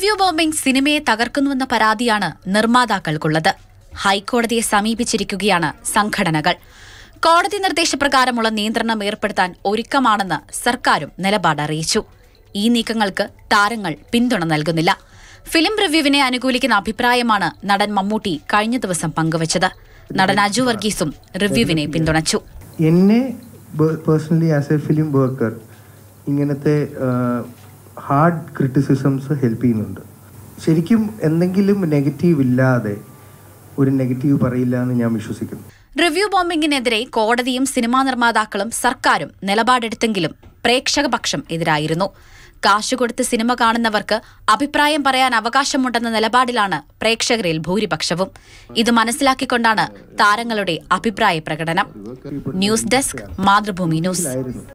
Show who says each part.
Speaker 1: review bombing സിനിമയെ തകർക്കുന്നുവെന്ന പരാതിയാണ് നിർമ്മാതാക്കൾക്കുള്ളത് ഹൈക്കോടതിയെ സമീപിച്ചിരിക്കുകയാണ് സംഘടനകൾ കോടതി നിർദ്ദേശപ്രകാരമുള്ള നിയന്ത്രണം ഏർപ്പെടുത്താൻ ഒരുക്കമാണെന്ന് സർക്കാരും നിലപാട് അറിയിച്ചു ഈ നീക്കങ്ങൾക്ക് താരങ്ങൾ പിന്തുണ നൽകുന്നില്ല ഫിലിം റിവ്യൂവിനെ അനുകൂലിക്കുന്ന അഭിപ്രായമാണ് നടൻ മമ്മൂട്ടി കഴിഞ്ഞ ദിവസം പങ്കുവച്ചത് നടൻ അജു വർഗീസും റിവ്യൂവിനെ പിന്തുണച്ചു
Speaker 2: എന്നെ personally as a film worker ഇങ്ങനത്തെ ഹാർഡ് ക്രിറ്റിസിസംസ് ഹെൽപ്പ് ചെയ്യുന്നുണ്ട് ശരിക്കും എന്തെങ്കിലും നെഗറ്റീവ് ഇല്ലാതെ ഒരു നെഗറ്റീവ് പറയില്ല എന്ന് ഞാൻ വിശ്വസിക്കുന്നു
Speaker 1: റിവ്യൂ ബോംബിംഗിനെതിരെ കോടതിയും സിനിമാ നിർമ്മാതാക്കളും സർക്കാരും നിലപാടെടുത്തെങ്കിലും പ്രേക്ഷകപക്ഷം എതിരായിരുന്നു കാശ് കൊടുത്ത് സിനിമ കാണുന്നവർക്ക് അഭിപ്രായം പറയാൻ അവകാശമുണ്ടെന്ന നിലപാടിലാണ് പ്രേക്ഷകരിൽ ഭൂരിപക്ഷവും ഇത് മനസ്സിലാക്കിക്കൊണ്ടാണ് താരങ്ങളുടെ അഭിപ്രായ പ്രകടനം ന്യൂസ് ഡെസ്ക് മാതൃഭൂമി ന്യൂസ്
Speaker 2: ആയിരുന്നു